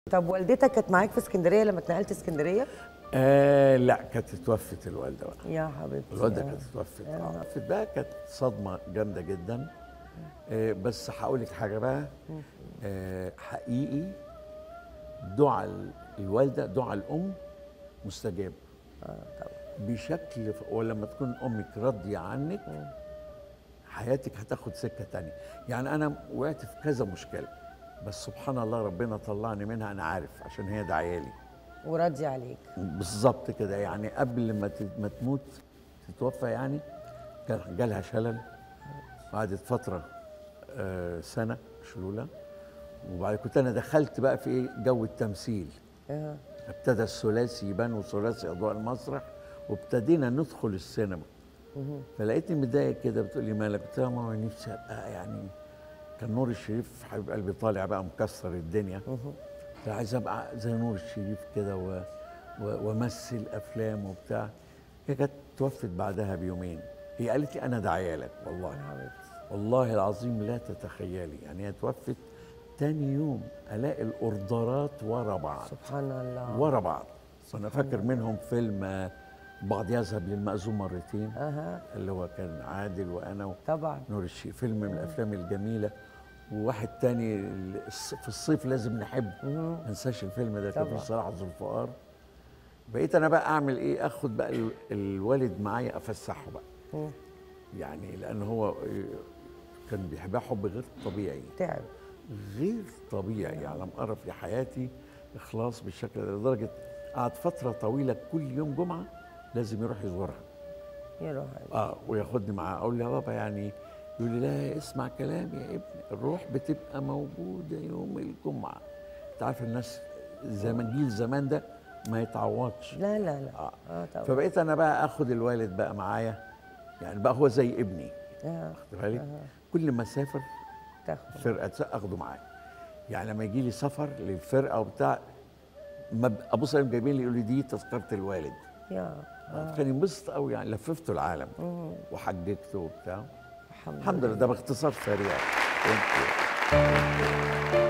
طب والدتك كانت معاك في اسكندريه لما اتنقلت اسكندريه آه لا كانت اتوفت الوالده بقى يا حبيبتي الوالده آه. كانت اتوفت آه. اه اتوفت بقى كانت صدمه جامده جدا آه بس هقول لك حاجه بقى آه حقيقي دعاء ال- الوالده دعاء الام مستجاب بشكل ف- ولما تكون امك راضيه عنك حياتك هتاخد سكه تانية يعني انا وقعت في كذا مشكله بس سبحان الله ربنا طلعني منها انا عارف عشان هي دعيالي وراضي عليك بالظبط كده يعني قبل ما ت- ما تموت تتوفى يعني كان جالها شلل قعدت فتره آه، سنه شلوله وبعد كنت انا دخلت بقى في ايه جو التمثيل آه. ابتدى الثلاثي يبان وثلاثي اضواء المسرح وابتدينا ندخل السينما فلقيتني متضايق كده بتقول لي مالك قلت لها ماما نفسي ابقى يعني كان نور الشريف حبيب قلبي طالع بقى مكسر الدنيا قلت لها عايز ابقى زي نور الشريف كده و... و... وامثل افلام وبتاع هي كانت توفت بعدها بيومين هي قالت لي انا داعيه لك والله يا حبيبتي والله العظيم لا تتخيلي يعني هي توفت تاني يوم الاقي الاوردرات ورا بعض سبحان الله ورا بعض وانا فاكر منهم فيلم آه، بعض يذهب للمأذون مرتين اها اللي هو كان عادل وانا طبعا ونور الشيخ فيلم من الافلام الجميله وواحد تاني ال- الص- في الصيف لازم نحب ما انساش الفيلم ده كان فيه طبعا. صلاح ذو الفقار بقيت انا بقى اعمل ايه اخد بقى ال- الوالد معايا افسحه بقى مم. يعني لان هو آه، كان بيحبها حب غير طبيعي تعب غير طبيعي يعلم أرى في حياتي إخلاص بالشكل ده لدرجة قعد فترة طويلة كل يوم جمعة لازم يروح يزورها يا روح اه وياخدني معاه اقول له يا بابا يعني يقول لي لا اسمع كلامي يا ابني الروح بتبقى موجوده يوم الجمعه انت عارف الناس زمان جيل زمان ده ما يتعوضش لا لا لا آه. اه طبعا فبقيت انا بقى اخد الوالد بقى معايا يعني بقى هو زي ابني آه. واخد بالك كل ما اسافر تاخد فرقه اخده معايا يعني لما يجي لي سفر للفرقه وبتاع ما ب- ابص عليهم جايبين لي يقول لي دي تذكره الوالد يا كان ينبسط قوي يعني لففته العالم وحججته وبتاع الحمد الحمد لله ده باختصار سريع Thank you.